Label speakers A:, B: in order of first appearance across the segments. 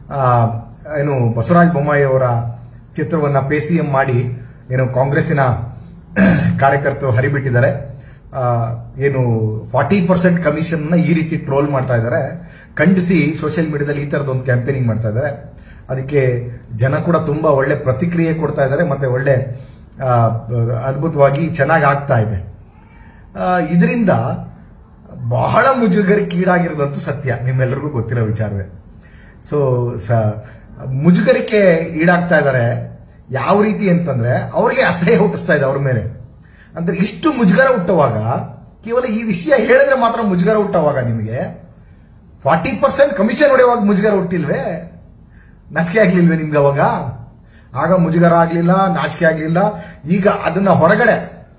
A: ಆ, ಏನು ಬಸವರಾಜ ಬೊಮ್ಮಾಯಿ ಅವರ ಚಿತ್ರವನ್ನ ಪೇ ಸಿ ಎಂ ಮಾಡಿ ಏನು ಕಾಂಗ್ರೆಸ್ಸಿನ ಕಾರ್ಯಕರ್ತರು ಹರಿಬಿಟ್ಟಿದ್ದಾರೆ ಆ, ಏನು ಫಾರ್ಟಿ ಪರ್ಸೆಂಟ್ ಕಮಿಷನ್ ಈ ರೀತಿ ಟ್ರೋಲ್ ಮಾಡ್ತಾ ಇದ್ದಾರೆ ಖಂಡಿಸಿ ಸೋಷಿಯಲ್ ಮೀಡಿಯಾದಲ್ಲಿ ಈ ತರದ ಒಂದು ಕ್ಯಾಂಪೇನಿಂಗ್ ಮಾಡ್ತಾ ಇದ್ದಾರೆ ಅದಕ್ಕೆ ಜನ ಕೂಡ ತುಂಬಾ ಒಳ್ಳೆ ಪ್ರತಿಕ್ರಿಯೆ ಕೊಡ್ತಾ ಇದ್ದಾರೆ ಮತ್ತೆ ಒಳ್ಳೆ ಆ, ಅದ್ಭುತವಾಗಿ ಚೆನ್ನಾಗಿ ಆಗ್ತಾ ಇದೆ ಇದರಿಂದ ಬಹಳ ಮುಜುಗರಕ್ಕೀಡಾಗಿರೋದಂತೂ ಸತ್ಯ ನಿಮ್ಮೆಲ್ಲರಿಗೂ ಗೊತ್ತಿರೋ ವಿಚಾರವೇ ಸೊ ಸ ಮುಜುಗರಕ್ಕೆ ಈಡಾಗ್ತಾ ಇದ್ದಾರೆ ಯಾವ ರೀತಿ ಅಂತಂದ್ರೆ ಅವ್ರಿಗೆ ಅಸಹ್ಯ ಹುಟ್ಟಿಸ್ತಾ ಇದೆ ಅವ್ರ ಮೇಲೆ ಅಂದ್ರೆ ಇಷ್ಟು ಮುಜುಗರ ಹುಟ್ಟುವಾಗ ಕೇವಲ ಈ ವಿಷಯ ಹೇಳಿದ್ರೆ ಮಾತ್ರ ಮುಜುಗರ ಹುಟ್ಟುವಾಗ ನಿಮಗೆ ಫಾರ್ಟಿ ಪರ್ಸೆಂಟ್ ಕಮಿಷನ್ ಹೊಡೆಯುವಾಗ ಮುಜುಗರ ಹುಟ್ಟಿಲ್ವೇ ನಾಚಿಕೆ ಆಗ್ಲಿಲ್ವೇ ನಿಮ್ಗೆ ಅವಾಗ ಆಗ ಮುಜುಗರ ಆಗ್ಲಿಲ್ಲ ನಾಚಿಕೆ ಆಗ್ಲಿಲ್ಲ ಈಗ ಅದನ್ನ ಹೊರಗಡೆ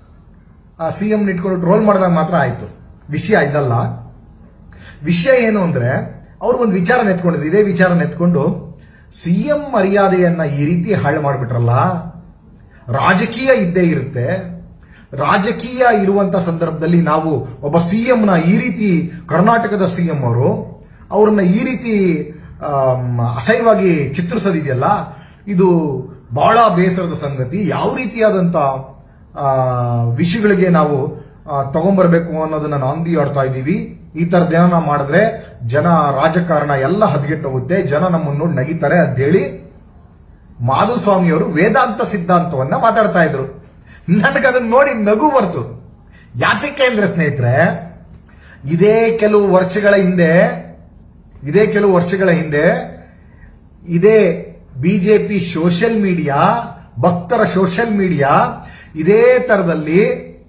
A: ಸಿ ಎಂ ಇಟ್ಕೊಂಡು ಟ್ರೋಲ್ ಮಾಡಿದಾಗ ಮಾತ್ರ ಆಯ್ತು ವಿಷಯ ಇದಲ್ಲ ವಿಷಯ ಏನು ಅಂದ್ರೆ ಅವ್ರು ಒಂದು ವಿಚಾರ ನೆತ್ಕೊಂಡಿದ್ರು ಇದೇ ವಿಚಾರ ನೆತ್ಕೊಂಡು ಸಿ ಎಂ ಮರ್ಯಾದೆಯನ್ನ ಈ ರೀತಿ ಹಾಳು ಮಾಡಿಬಿಟ್ರಲ್ಲ ರಾಜಕೀಯ ಇದ್ದೇ ಇರುತ್ತೆ ರಾಜಕೀಯ ಇರುವಂತ ಸಂದರ್ಭದಲ್ಲಿ ನಾವು ಒಬ್ಬ ಸಿ ನ ಈ ರೀತಿ ಕರ್ನಾಟಕದ ಸಿ ಎಂ ಅವರು ಅವ್ರನ್ನ ಈ ರೀತಿ ಆಮ್, ಅಸಹ್ಯವಾಗಿ ಚಿತ್ರಿಸೋದಿದೆಯಲ್ಲ ಇದು ಬಹಳ ಬೇಸರದ ಸಂಗತಿ ಯಾವ ರೀತಿಯಾದಂತ ಆ, ವಿಷಯಗಳಿಗೆ ನಾವು ಆ, ತಗೊಂಬರ್ಬೇಕು ಅನ್ನೋದನ್ನ ನಾಂದಿ ಆಡ್ತಾ ಇದ್ದೀವಿ ಈ ತರದ್ದೇನ ಮಾಡಿದ್ರೆ ಜನ ರಾಜಕಾರಣ ಎಲ್ಲ ಹದಗೆಟ್ಟು ಹೋಗುತ್ತೆ ಜನ ನಮ್ಮನ್ನು ನೋಡಿ ನಗಿತಾರೆ ಅಂತ ಹೇಳಿ ಮಾಧುಸ್ವಾಮಿ ಅವರು ವೇದಾಂತ ಸಿದ್ಧಾಂತವನ್ನ ಮಾತಾಡ್ತಾ ಇದ್ರು ನನಗದನ್ನ ನೋಡಿ ನಗು ಬರ್ತು ಯಾತಕ್ಕೆ ಅಂದ್ರೆ ಸ್ನೇಹಿತರೆ ಇದೇ ಕೆಲವು ವರ್ಷಗಳ ಹಿಂದೆ ಇದೇ ಕೆಲವು ವರ್ಷಗಳ ಹಿಂದೆ ಇದೇ ಬಿಜೆಪಿ ಸೋಷಿಯಲ್ ಮೀಡಿಯಾ ಭಕ್ತರ ಸೋಷಿಯಲ್ ಮೀಡಿಯಾ ಇದೇ ತರದಲ್ಲಿ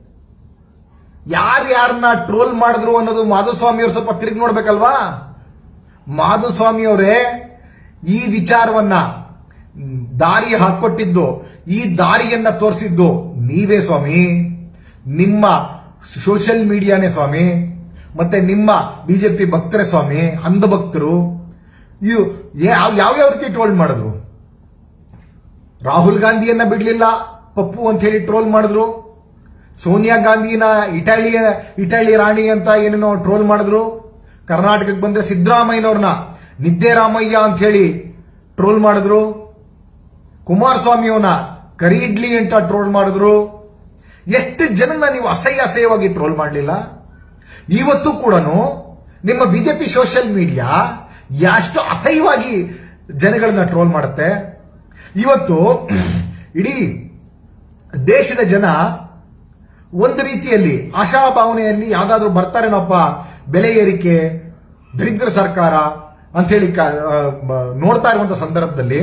A: ಯಾರ್ಯಾರನ್ನ ಟ್ರೋಲ್ ಮಾಡಿದ್ರು ಅನ್ನೋದು ಮಾಧುಸ್ವಾಮಿ ಅವರು ಸ್ವಲ್ಪ ತಿರುಗಿ ನೋಡ್ಬೇಕಲ್ವಾ ಮಾಧುಸ್ವಾಮಿ ಅವರೇ ಈ ವಿಚಾರವನ್ನ ಮ್, ದಾರಿ ಹಾಕೊಟ್ಟಿದ್ದು ಈ ದಾರಿಯನ್ನ ತೋರಿಸಿದ್ದು ನೀವೇ ಸ್ವಾಮಿ ನಿಮ್ಮ ಸೋಷಿಯಲ್ ಮೀಡಿಯಾನೇ ಸ್ವಾಮಿ ಮತ್ತೆ ನಿಮ್ಮ ಬಿಜೆಪಿ ಭಕ್ತರೇ ಸ್ವಾಮಿ ಅಂಧ ಭಕ್ತರು ಇವು ಯಾವ ಯಾವ ರೀತಿ ಟ್ರೋಲ್ ಮಾಡಿದ್ರು ರಾಹುಲ್ ಗಾಂಧಿಯನ್ನ ಬಿಡ್ಲಿಲ್ಲ ಪಪ್ಪು ಅಂತ ಹೇಳಿ ಟ್ರೋಲ್ ಮಾಡಿದ್ರು ಸೋನಿಯಾ ಗಾಂಧಿನ ಇಟಾಲಿ ಇಟಾಲಿ ರಾಣಿ ಅಂತ ಏನೇನೋ ಟ್ರೋಲ್ ಮಾಡಿದ್ರು ಕರ್ನಾಟಕಕ್ಕೆ ಬಂದ್ರೆ ಸಿದ್ದರಾಮಯ್ಯನವ್ರನ್ನ ನಿದ್ದೆ ರಾಮಯ್ಯ ಅಂತ ಹೇಳಿ ಟ್ರೋಲ್ ಮಾಡಿದ್ರು ಕುಮಾರಸ್ವಾಮಿಯವನ್ನ ಕರಿ ಇಡ್ಲಿ ಅಂತ ಟ್ರೋಲ್ ಮಾಡಿದ್ರು ಎಷ್ಟು ಜನನ ನೀವು ಅಸಹ್ಯ ಅಸಹ್ಯವಾಗಿ ಟ್ರೋಲ್ ಮಾಡಲಿಲ್ಲ ಇವತ್ತು ಕೂಡ ನಿಮ್ಮ ಬಿಜೆಪಿ ಸೋಷಿಯಲ್ ಮೀಡಿಯಾ ಎಷ್ಟು ಅಸಹ್ಯವಾಗಿ ಜನಗಳನ್ನ ಟ್ರೋಲ್ ಮಾಡುತ್ತೆ ಇವತ್ತು ಇಡೀ ದೇಶದ ಜನ ಒಂದು ರೀತಿಯಲ್ಲಿ ಆಶಾಭಾವನೆಯಲ್ಲಿ ಯಾವ್ದಾದ್ರು ಬರ್ತಾರೇನಪ್ಪ ಬೆಲೆ ಏರಿಕೆ ದರಿದ್ರ ಸರ್ಕಾರ ಅಂತೇಳಿ ಕ- ಆ, ಬ- ನೋಡ್ತಾ ಇರುವಂತ ಸಂದರ್ಭದಲ್ಲಿ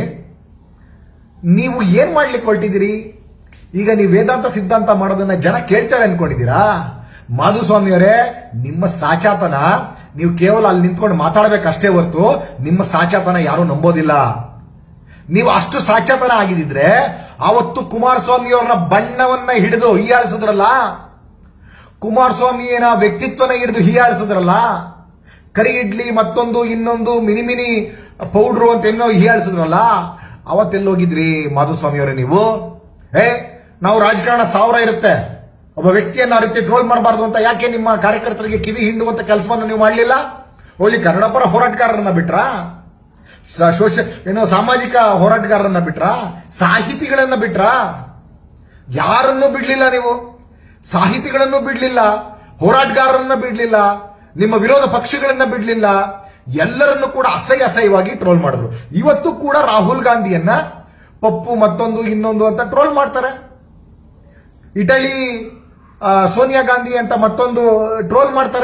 A: ನೀವು ಏನ್ ಮಾಡ್ಲಿಕ್ಕೆ ಹೊರಟಿದ್ದೀರಿ ಈಗ ನೀವು ವೇದಾಂತ ಸಿದ್ಧಾಂತ ಮಾಡೋದನ್ನ ಜನ ಕೇಳ್ತಾರೆ ಅನ್ಕೊಂಡಿದ್ದೀರಾ ಮಾಧುಸ್ವಾಮಿ ಅವರೇ ನಿಮ್ಮ ಸಾಚಾತನ ನೀವು ಕೇವಲ ಅಲ್ಲಿ ನಿಂತ್ಕೊಂಡು ಮಾತಾಡಬೇಕಷ್ಟೇ ಹೊರತು ನಿಮ್ಮ ಸಾಚಾತನ ಯಾರು ನಂಬೋದಿಲ್ಲ ನೀವು ಅಷ್ಟು ಸಾಚಾತನ ಆಗಿದ್ರೆ ಆವತ್ತು ಕುಮಾರಸ್ವಾಮಿ ಅವ್ರನ್ನ ಬಣ್ಣವನ್ನ ಹಿಡಿದು ಹೀಯಾಳಿಸಿದ್ರಲ್ಲ ಕುಮಾರಸ್ವಾಮಿಯನ ವ್ಯಕ್ತಿತ್ವನ ಹಿಡಿದು ಹೀಯಾಳಿಸಿದ್ರಲ್ಲ ಕರಿ ಇಡ್ಲಿ ಮತ್ತೊಂದು ಇನ್ನೊಂದು ಮಿನಿ ಮಿನಿ ಪೌಡ್ರು ಅಂತ ಏನೋ ಹೀಯಾಳಿಸಿದ್ರಲ್ಲ ಅವತ್ತೆಲ್ಲೋಗಿದ್ರಿ ಮಾಧುಸ್ವಾಮಿ ಅವರೇ ನೀವು ಏ ನಾವು ರಾಜಕಾರಣ ಸಾವಿರ ಇರುತ್ತೆ ಒಬ್ಬ ವ್ಯಕ್ತಿಯನ್ನ ಆ ರೀತಿ ಟ್ರೋಲ್ ಮಾಡಬಾರ್ದು ಅಂತ ಯಾಕೆ ನಿಮ್ಮ ಕಾರ್ಯಕರ್ತರಿಗೆ ಕಿವಿ ಹಿಂಡುವಂತ ಕೆಲಸವನ್ನು ನೀವು ಮಾಡಲಿಲ್ಲ ಹೋಲಿ ಕನ್ನಡ ಪರ ಹೋರಾಟಗಾರರನ್ನ ಬಿಟ್ರಾ ಸ- ಸೋಶ ಏನೋ ಸಾಮಾಜಿಕ ಹೋರಾಟಗಾರರನ್ನ ಬಿಟ್ರ ಸಾಹಿತಿಗಳನ್ನ ಬಿಟ್ರ ಯಾರನ್ನೂ ಬಿಡ್ಲಿಲ್ಲ ನೀವು ಸಾಹಿತಿಗಳನ್ನು ಬಿಡ್ಲಿಲ್ಲ ಹೋರಾಟಗಾರರನ್ನ ಬಿಡ್ಲಿಲ್ಲ ನಿಮ್ಮ ವಿರೋಧ ಪಕ್ಷಗಳನ್ನ ಬಿಡ್ಲಿಲ್ಲ ಎಲ್ಲರನ್ನು ಕೂಡ ಅಸಹ್ಯ ಅಸಹ್ಯವಾಗಿ ಟ್ರೋಲ್ ಮಾಡಿದ್ರು ಇವತ್ತು ಕೂಡ ರಾಹುಲ್ ಗಾಂಧಿಯನ್ನ ಪಪ್ಪು ಮತ್ತೊಂದು ಇನ್ನೊಂದು ಅಂತ ಟ್ರೋಲ್ ಮಾಡ್ತಾರೆ ಇಟಲಿ ಆ, ಸೋನಿಯಾ ಗಾಂಧಿ ಅಂತ ಮತ್ತೊಂದು ಟ್ರೋಲ್ ಮಾಡ್ತಾರೆ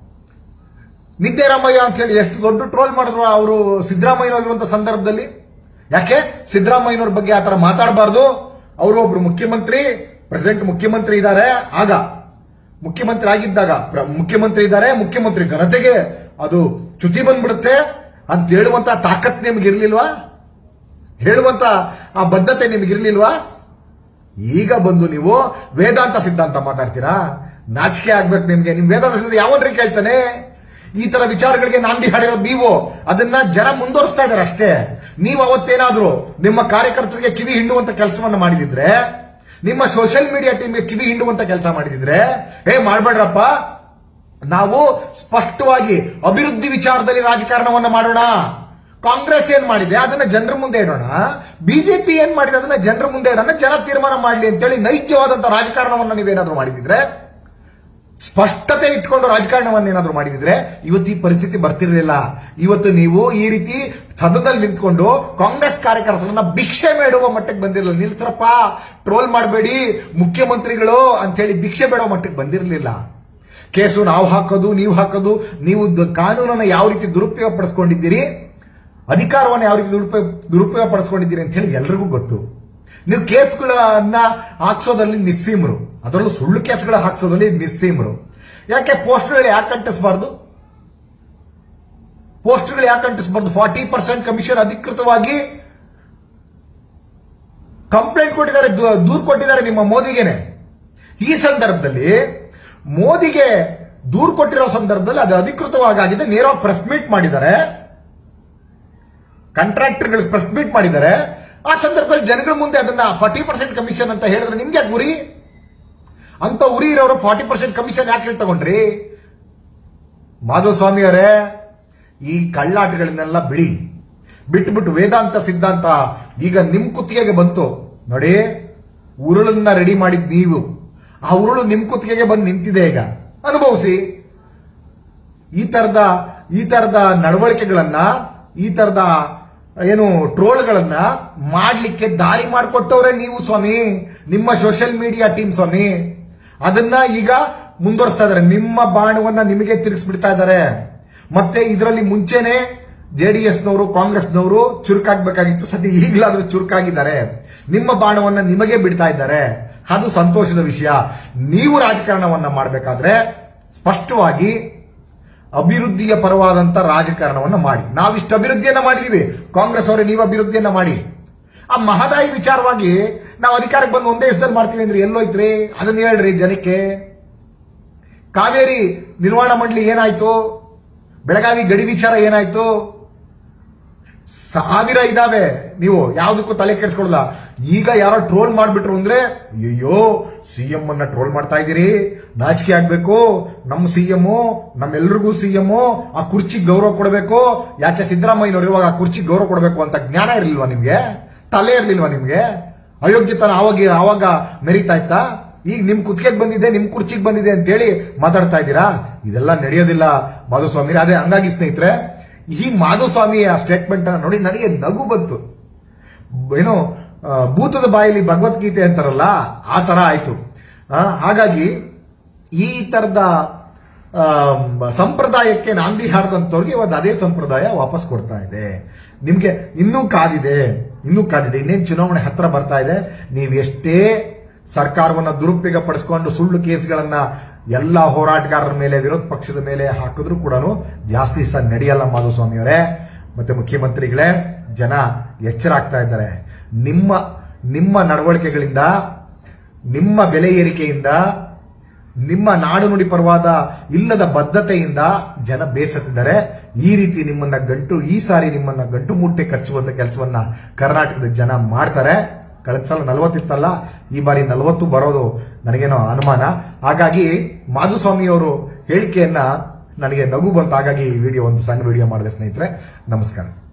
A: ನಿದ್ದೆ ರಾಮಯ್ಯ ಅಂತ ಹೇಳಿ ಎಷ್ಟು ದೊಡ್ಡ ಟ್ರೋಲ್ ಮಾಡಿದ್ರು ಅವರು ಸಿದ್ದರಾಮಯ್ಯನವರಿರುವಂತ ಸಂದರ್ಭದಲ್ಲಿ ಯಾಕೆ ಸಿದ್ದರಾಮಯ್ಯನವ್ರ ಬಗ್ಗೆ ಆತರ ಮಾತಾಡಬಾರ್ದು ಅವರು ಒಬ್ರು ಮುಖ್ಯಮಂತ್ರಿ ಪ್ರೆಸೆಂಟ್ ಮುಖ್ಯಮಂತ್ರಿ ಇದ್ದಾರೆ ಆಗ ಮುಖ್ಯಮಂತ್ರಿ ಆಗಿದ್ದಾಗ ಪ್ರ- ಮುಖ್ಯಮಂತ್ರಿ ಇದ್ದಾರೆ ಮುಖ್ಯಮಂತ್ರಿ ಘನತೆಗೆ ಅದು ಚ್ಯುತಿ ಬಂದ್ಬಿಡುತ್ತೆ ಅಂತ ಹೇಳುವಂತ ತಾಕತ್ ನಿಮ್ಗೆ ಇರ್ಲಿಲ್ವಾ ಹೇಳುವಂತ ಆ ಬದ್ಧತೆ ನಿಮ್ಗಿರ್ಲಿಲ್ವಾ ಈಗ ಬಂದು ನೀವು ವೇದಾಂತ ಸಿದ್ಧಾಂತ ಮಾತಾಡ್ತೀರಾ ನಾಚಿಕೆ ಆಗ್ಬೇಕು ನಿಮ್ಗೆ ನಿಮ್ ವೇದಾಂತ ಸಿದ್ಧಾಂತ ಯಾವನ್ರಿ ಕೇಳ್ತಾನೆ ಈ ತರ ವಿಚಾರಗಳಿಗೆ ನಾಂದಿ ಹಾಡಿರೋದು ನೀವು ಅದನ್ನ ಜನ ಮುಂದುವರಿಸ್ತಾ ಇದಾರೆ ಅಷ್ಟೇ ನೀವು ಅವತ್ತೇನಾದ್ರೂ ನಿಮ್ಮ ಕಾರ್ಯಕರ್ತರಿಗೆ ಕಿವಿ ಹಿಂಡುವಂತ ಕೆಲಸವನ್ನ ಮಾಡಿದಿದ್ರೆ ನಿಮ್ಮ ಸೋಷಿಯಲ್ ಮೀಡಿಯಾ ಟೀಮ್ಗೆ ಕಿವಿ ಹಿಂಡುವಂತ ಕೆಲಸ ಮಾಡಿದಿದ್ರೆ ಏ ಮಾಡ್ಬೇಡ್ರಪ್ಪ ನಾವು ಸ್ಪಷ್ಟವಾಗಿ ಅಭಿವೃದ್ಧಿ ವಿಚಾರದಲ್ಲಿ ರಾಜಕಾರಣವನ್ನ ಮಾಡೋಣ ಕಾಂಗ್ರೆಸ್ ಏನ್ ಮಾಡಿದೆ ಅದನ್ನ ಜನರ ಮುಂದೆ ಇಡೋಣ ಬಿಜೆಪಿ ಏನ್ ಮಾಡಿದೆ ಅದನ್ನ ಜನರ ಮುಂದೆ ಇಡೋಣ ಜನ ತೀರ್ಮಾನ ಮಾಡಲಿ ಅಂತೇಳಿ ನೈಜವಾದಂತ ರಾಜಕಾರಣವನ್ನ ನೀವೇನಾದ್ರೂ ಮಾಡಿದಿದ್ರೆ ಸ್ಪಷ್ಟತೆ ಇಟ್ಕೊಂಡು ರಾಜಕಾರಣವನ್ನ ಏನಾದ್ರು ಮಾಡಿದಿದ್ರೆ ಇವತ್ತು ಈ ಪರಿಸ್ಥಿತಿ ಬರ್ತಿರ್ಲಿಲ್ಲ ಇವತ್ತು ನೀವು ಈ ರೀತಿ ಸದನದಲ್ಲಿ ನಿಂತ್ಕೊಂಡು ಕಾಂಗ್ರೆಸ್ ಕಾರ್ಯಕರ್ತರನ್ನ ಭಿಕ್ಷೆ ಬೇಡುವ ಮಟ್ಟಕ್ಕೆ ಬಂದಿರಲಿಲ್ಲ ನಿಲ್ಸರಪ್ಪ ಟ್ರೋಲ್ ಮಾಡಬೇಡಿ ಮುಖ್ಯಮಂತ್ರಿಗಳು ಅಂತ ಹೇಳಿ ಭಿಕ್ಷೆ ಬೇಡುವ ಮಟ್ಟಕ್ಕೆ ಬಂದಿರಲಿಲ್ಲ ಕೇಸು ನಾವು ಹಾಕೋದು ನೀವು ಹಾಕೋದು ನೀವು ದ- ಕಾನೂನನ್ನ ಯಾವ ರೀತಿ ದುರುಪಯೋಗ ಪಡಿಸ್ಕೊಂಡಿದ್ದೀರಿ ಅಧಿಕಾರವನ್ನು ಯಾವ ರೀತಿ ದುರುಪಯೋಗ ದುರುಪಯೋಗ ಪಡಿಸ್ಕೊಂಡಿದ್ದೀರಿ ಅಂತ ಹೇಳಿ ಎಲ್ರಿಗೂ ಗೊತ್ತು ನೀವು ಕೇಸ್ಗಳನ್ನ ಹಾಕ್ಸೋದ್ರಲ್ಲಿ ನಿಸ್ಸೀಮರು ಅದರಲ್ಲೂ ಸುಳ್ಳು ಕೇಸ್ಗಳ ಹಾಕ್ಸೋದ್ರಲ್ಲಿ ನಿಸ್ಸೀಮರು ಯಾಕೆ ಪೋಸ್ಟರ್ಗಳು ಯಾಕೆ ಅಂಟಿಸಬಾರ್ದು ಪೋಸ್ಟರ್ಗಳು ಯಾಕೆ ಅಂಟಿಸಬಾರ್ದು ಫಾರ್ಟಿ ಪರ್ಸೆಂಟ್ ಕಮಿಷನ್ ಅಧಿಕೃತವಾಗಿ ಕಂಪ್ಲೇಂಟ್ ಕೊಟ್ಟಿದ್ದಾರೆ ದೂ- ದೂರು ಕೊಟ್ಟಿದ್ದಾರೆ ನಿಮ್ಮ ಮೋದಿಗೆನೆ ಈ ಸಂದರ್ಭದಲ್ಲಿ ಮೋದಿಗೆ ದೂರು ಕೊಟ್ಟಿರೋ ಸಂದರ್ಭದಲ್ಲಿ ಅದು ಅಧಿಕೃತವಾಗಿ ಆಗಿದೆ ನೇರವಾಗಿ ಪ್ರೆಸ್ ಮೀಟ್ ಮಾಡಿದ್ದಾರೆ ಕಾಂಟ್ರಾಕ್ಟರ್ಗಳಿಗೆ ಪ್ರೆಸ್ ಮೀಟ್ ಮಾಡಿದ್ದಾರೆ ಆ ಸಂದರ್ಭದಲ್ಲಿ ಜನಗಳ ಮುಂದೆ ಅದನ್ನ ಫಾರ್ಟಿ ಪರ್ಸೆಂಟ್ ಕಮಿಷನ್ ಅಂತ ಹೇಳಿದ್ರೆ ನಿಮ್ಗೆ ಯಾಕೆ ಗುರಿ ಅಂತ ಉರಿ ಇರೋರು ಫಾರ್ಟಿ ಪರ್ಸೆಂಟ್ ಕಮಿಷನ್ ಯಾಕೆ ತಗೊಂಡ್ರಿ ಮಾಧವಸ್ವಾಮಿ ಅವರೇ ಈ ಕಳ್ಳಾಟಗಳನ್ನೆಲ್ಲ ಬಿಡಿ ಬಿಟ್ಬಿಟ್ಟು ವೇದಾಂತ ಸಿದ್ಧಾಂತ ಈಗ ನಿಮ್ ಕುತ್ತಿಗೆಗೆ ಬಂತು ನೋಡಿ ಉರುಳನ್ನ ರೆಡಿ ಮಾಡಿದ್ ನೀವು ಆ ಉರುಳು ನಿಮ್ ಕುತ್ತಿಗೆಗೆ ಬಂದು ನಿಂತಿದೆ ಈಗ ಅನುಭವಿಸಿ ಈ ತರದ ಈ ತರದ ನಡವಳಿಕೆಗಳನ್ನ ಈ ತರದ ಏನು ಟ್ರೋಲ್ಗಳನ್ನ ಮಾಡ್ಲಿಕ್ಕೆ ದಾರಿ ಮಾಡಿಕೊಟ್ಟವ್ರೆ ನೀವು ಸ್ವಾಮಿ ನಿಮ್ಮ ಸೋಷಿಯಲ್ ಮೀಡಿಯಾ ಟೀಮ್ ಸ್ವಾಮಿ ಅದನ್ನ ಈಗ ಮುಂದುವರಿಸ್ತಾ ಇದಾರೆ ನಿಮ್ಮ ಬಾಣವನ್ನ ನಿಮಗೆ ತಿರುಗಿಸ್ಬಿಡ್ತಾ ಇದ್ದಾರೆ ಮತ್ತೆ ಇದರಲ್ಲಿ ಮುಂಚೆನೆ ಜೆ ಡಿ ಎಸ್ನವರು ಕಾಂಗ್ರೆಸ್ನವರು ಚುರುಕಾಗ್ಬೇಕಾಗಿತ್ತು ಸದ್ಯ ಈಗಲಾದ್ರೂ ಚುರುಕಾಗಿದ್ದಾರೆ ನಿಮ್ಮ ಬಾಣವನ್ನ ನಿಮಗೆ ಬಿಡ್ತಾ ಇದ್ದಾರೆ ಅದು ಸಂತೋಷದ ವಿಷಯ ನೀವು ರಾಜಕಾರಣವನ್ನ ಮಾಡಬೇಕಾದ್ರೆ ಸ್ಪಷ್ಟವಾಗಿ ಅಭಿವೃದ್ಧಿಯ ಪರವಾದಂತ ರಾಜಕಾರಣವನ್ನ ಮಾಡಿ ನಾವಿಷ್ಟು ಅಭಿವೃದ್ಧಿಯನ್ನ ಮಾಡಿದೀವಿ ಕಾಂಗ್ರೆಸ್ ಅವರೇ ನೀವು ಅಭಿವೃದ್ಧಿಯನ್ನ ಮಾಡಿ ಆ ಮಹದಾಯಿ ವಿಚಾರವಾಗಿ ನಾವು ಅಧಿಕಾರಕ್ಕೆ ಬಂದು ಒಂದೇ ದಿವಸದಲ್ಲಿ ಮಾಡ್ತೀವಿ ಅಂದ್ರೆ ಎಲ್ಲೋಯ್ತ್ರಿ ಅದನ್ನ ಹೇಳ್ರಿ ಜನಕ್ಕೆ ಕಾವೇರಿ ನಿರ್ವಹಣಾ ಮಂಡಳಿ ಏನಾಯ್ತು ಬೆಳಗಾವಿ ಗಡಿ ವಿಚಾರ ಏನಾಯ್ತು ಸಾವಿರ ಇದಾವೆ ನೀವು ಯಾವ್ದಕ್ಕೂ ತಲೆ ಕೆಡಿಸ್ಕೊಳ್ಳಲ್ಲ ಈಗ ಯಾರೋ ಟ್ರೋಲ್ ಮಾಡ್ಬಿಟ್ರು ಅಂದ್ರೆ ಅಯ್ಯೋ ಸಿಎಂ ಅನ್ನ ಟ್ರೋಲ್ ಮಾಡ್ತಾ ಇದ್ದೀರಿ ನಾಚಿಕೆ ಆಗ್ಬೇಕು ನಮ್ಮ ಸಿಎಂ ನಮ್ಮೆಲ್ರಿಗೂ ಸಿಎಂ ಆ ಕುರ್ಚಿಗೆ ಗೌರವ ಕೊಡಬೇಕು ಯಾಕೆ ಸಿದ್ದರಾಮಯ್ಯನವ್ರು ಇರುವಾಗ ಆ ಕುರ್ಚಿಗೆ ಗೌರವ ಕೊಡಬೇಕು ಅಂತ ಜ್ಞಾನ ಇರ್ಲಿಲ್ವಾ ನಿಮ್ಗೆ ತಲೆ ಇರ್ಲಿಲ್ವಾ ನಿಮ್ಗೆ ಅಯೋಗ್ಯತನ ಆವಾಗ ಆವಾಗ ಮೆರಿತಾ ಇತ್ತಾ ಈಗ ನಿಮ್ ಕುತ್ತಿಗೆಗೆ ಬಂದಿದೆ ನಿಮ್ ಕುರ್ಚಿಗೆ ಬಂದಿದೆ ಅಂತೇಳಿ ಮಾತಾಡ್ತಾ ಇದ್ದೀರಾ ಇದೆಲ್ಲ ನಡೆಯೋದಿಲ್ಲ ಮಾಧುಸ್ವಾಮಿ ಅದೇ ಹಂಗಾಗಿ ಸ್ನೇಹಿತರೆ ಈ ಮಾಧುಸ್ವಾಮಿಯ ಸ್ಟೇಟ್ಮೆಂಟ್ ಅನ್ನ ನೋಡಿ ನನಗೆ ನಗು ಬಂತು ಏನೋ ಆ, ಭೂತದ ಬಾಯಲ್ಲಿ ಭಗವದ್ಗೀತೆ ಅಂತಾರಲ್ಲ ಆ ತರ ಆಯ್ತು ಆ, ಹಾಗಾಗಿ ಈ ತರದ ಆ, ಸಂಪ್ರದಾಯಕ್ಕೆ ನಾಂದಿ ಹಾಡದಂತವ್ರಿಗೆ ಇವತ್ತು ಅದೇ ಸಂಪ್ರದಾಯ ವಾಪಸ್ ಕೊಡ್ತಾ ಇದೆ ನಿಮ್ಗೆ ಇನ್ನೂ ಕಾದಿದೆ ಇನ್ನೂ ಕಾದಿದೆ ಇನ್ನೇನು ಚುನಾವಣೆ ಹತ್ರ ಬರ್ತಾ ಇದೆ ನೀವು ಎಷ್ಟೇ ಸರ್ಕಾರವನ್ನ ದುರುಪಯೋಗ ಪಡಿಸ್ಕೊಂಡು ಸುಳ್ಳು ಕೇಸ್ಗಳನ್ನ ಎಲ್ಲ ಹೋರಾಟಗಾರರ ಮೇಲೆ ವಿರೋಧ ಪಕ್ಷದ ಮೇಲೆ ಹಾಕಿದ್ರು ಕೂಡ ಜಾಸ್ತಿ ಸಹ ನಡೆಯಲ್ಲ ಮಾಧುಸ್ವಾಮಿ ಅವರೇ ಮತ್ತೆ ಮುಖ್ಯಮಂತ್ರಿಗಳೇ ಜನ ಎಚ್ಚರ ಆಗ್ತಾ ಇದ್ದಾರೆ ನಿಮ್ಮ ನಿಮ್ಮ ನಡವಳಿಕೆಗಳಿಂದ ನಿಮ್ಮ ಬೆಲೆ ಏರಿಕೆಯಿಂದ ನಿಮ್ಮ ನಾಡು ನುಡಿ ಪರವಾದ ಇಲ್ಲದ ಬದ್ಧತೆಯಿಂದ ಜನ ಬೇಸತ್ತಿದ್ದಾರೆ ಈ ರೀತಿ ನಿಮ್ಮನ್ನ ಗಂಟು ಈ ಸಾರಿ ನಿಮ್ಮನ್ನ ಗಂಟು ಮೂಟೆ ಕಟ್ಟಿಸುವಂತ ಕೆಲಸವನ್ನ ಕರ್ನಾಟಕದ ಜನ ಮಾಡ್ತಾರೆ ಕಳೆದ ಸಲ ನಲವತ್ತಿತ್ತಲ್ಲ ಈ ಬಾರಿ ನಲವತ್ತು ಬರೋದು ನನಗೇನೋ ಅನುಮಾನ ಹಾಗಾಗಿ ಮಾಧುಸ್ವಾಮಿ ಅವರು ಹೇಳಿಕೆಯನ್ನ ನನಗೆ ನಗು ಬಂತು ಹಾಗಾಗಿ ಈ ವಿಡಿಯೋ ಒಂದು ಸಣ್ಣ ವಿಡಿಯೋ ಮಾಡಿದೆ ಸ್ನೇಹಿತರೆ ನಮಸ್ಕಾರ